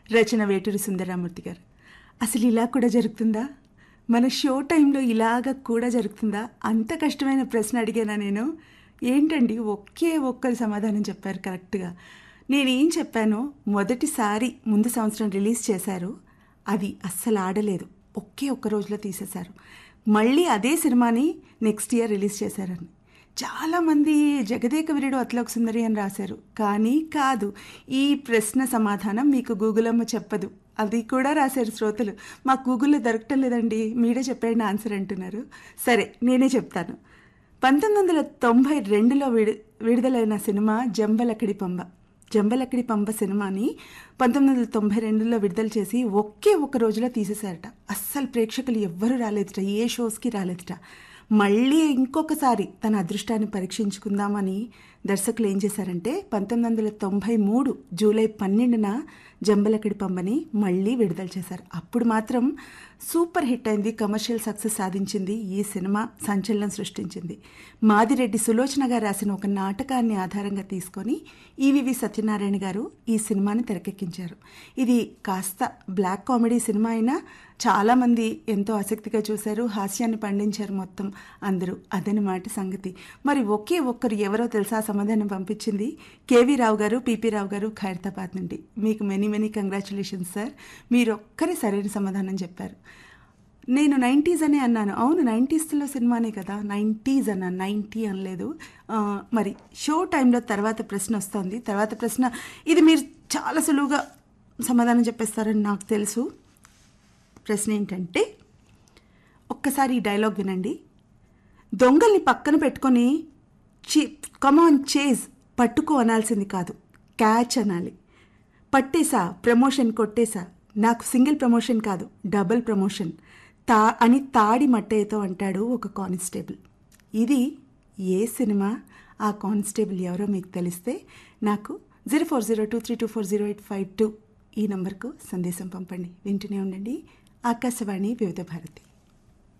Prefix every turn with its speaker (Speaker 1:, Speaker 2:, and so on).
Speaker 1: రచన వేటూరి సుందరరామూర్తి గారు అసలు ఇలా కూడా జరుగుతుందా మన షో టైంలో ఇలాగ కూడా జరుగుతుందా అంత కష్టమైన ప్రశ్న అడిగానా నేను ఏంటండి ఒకే ఒక్కరు సమాధానం చెప్పారు కరెక్ట్గా నేనేం చెప్పానో మొదటిసారి ముందు సంవత్సరం రిలీజ్ చేశారు అది అస్సలు ఆడలేదు ఒకే ఒక్క రోజులో తీసేశారు మళ్ళీ అదే సినిమాని నెక్స్ట్ ఇయర్ రిలీజ్ చేశారని చాలామంది జగదేక వీరుడు అత్లోక సుందరి అని రాశారు కానీ కాదు ఈ ప్రశ్న సమాధానం మీకు గూగుల్ అమ్మ చెప్పదు అది కూడా రాశారు శ్రోతలు మాకు గూగుల్లో దొరకటం లేదండి మీరే చెప్పండి ఆన్సర్ అంటున్నారు సరే నేనే చెప్తాను పంతొమ్మిది వందల తొంభై రెండులో విడు విడుదలైన సినిమా జంబలకడి పంబ జంబలకడి పంబ సినిమాని పంతొమ్మిది వందల తొంభై రెండులో విడుదల చేసి ఒకే ఒక రోజులో తీసేశారట అస్సలు ప్రేక్షకులు ఎవ్వరూ రాలేదుట ఏ షోస్కి రాలేదుట మళ్ళీ ఇంకొకసారి తన అదృష్టాన్ని పరీక్షించుకుందామని దర్శకులు ఏం చేశారంటే పంతొమ్మిది వందల తొంభై మూడు జూలై పన్నెండున జంబలకడి పంబని మళ్ళీ విడుదల చేశారు అప్పుడు మాత్రం సూపర్ హిట్ అయింది కమర్షియల్ సక్సెస్ సాధించింది ఈ సినిమా సంచలనం సృష్టించింది మాదిరెడ్డి సులోచన గారు రాసిన ఒక నాటకాన్ని ఆధారంగా తీసుకొని ఈవివి సత్యనారాయణ గారు ఈ సినిమాని తెరకెక్కించారు ఇది కాస్త బ్లాక్ కామెడీ సినిమా అయినా చాలామంది ఎంతో ఆసక్తిగా చూశారు హాస్యాన్ని పండించారు మొత్తం అందరూ అదనమాట సంగతి మరి ఒకే ఒక్కరు ఎవరో తెలుసా సమాధానం పంపించింది కేవీ రావు గారు పిపి రావు గారు ఖైరతాబాద్ నుండి మీకు మెనీ మెనీ కంగ్రాచులేషన్స్ సార్ మీరు ఒక్కరే సరైన సమాధానం చెప్పారు నేను నైంటీస్ అనే అన్నాను అవును నైంటీస్లో సినిమానే కదా నైంటీస్ అన్నాను నైంటీ అనలేదు ఆ, మరి షో టైంలో తర్వాత ప్రశ్న వస్తుంది తర్వాత ప్రశ్న ఇది మీరు చాలా సులువుగా సమాధానం చెప్పేస్తారని నాకు తెలుసు ప్రశ్న ఏంటంటే ఒక్కసారి ఈ డైలాగ్ వినండి దొంగల్ని పక్కన పెట్టుకొని చి కమాన్ చేజ్ పట్టుకో అనాల్సింది కాదు క్యాచ్ అనాలి పట్టేసా ప్రమోషన్ కొట్టేసా నాకు సింగిల్ ప్రమోషన్ కాదు డబుల్ ప్రమోషన్ తా అని తాడి మట్టయ్యతో అంటాడు ఒక కానిస్టేబుల్ ఇది ఏ సినిమా ఆ కానిస్టేబుల్ ఎవరో మీకు తెలిస్తే నాకు zero four zero two three two four zero eight five two ఈ నంబర్కు సందేశం పంపండి వింటూనే ఉండండి ఆకాశవాణి వివిధ భారతి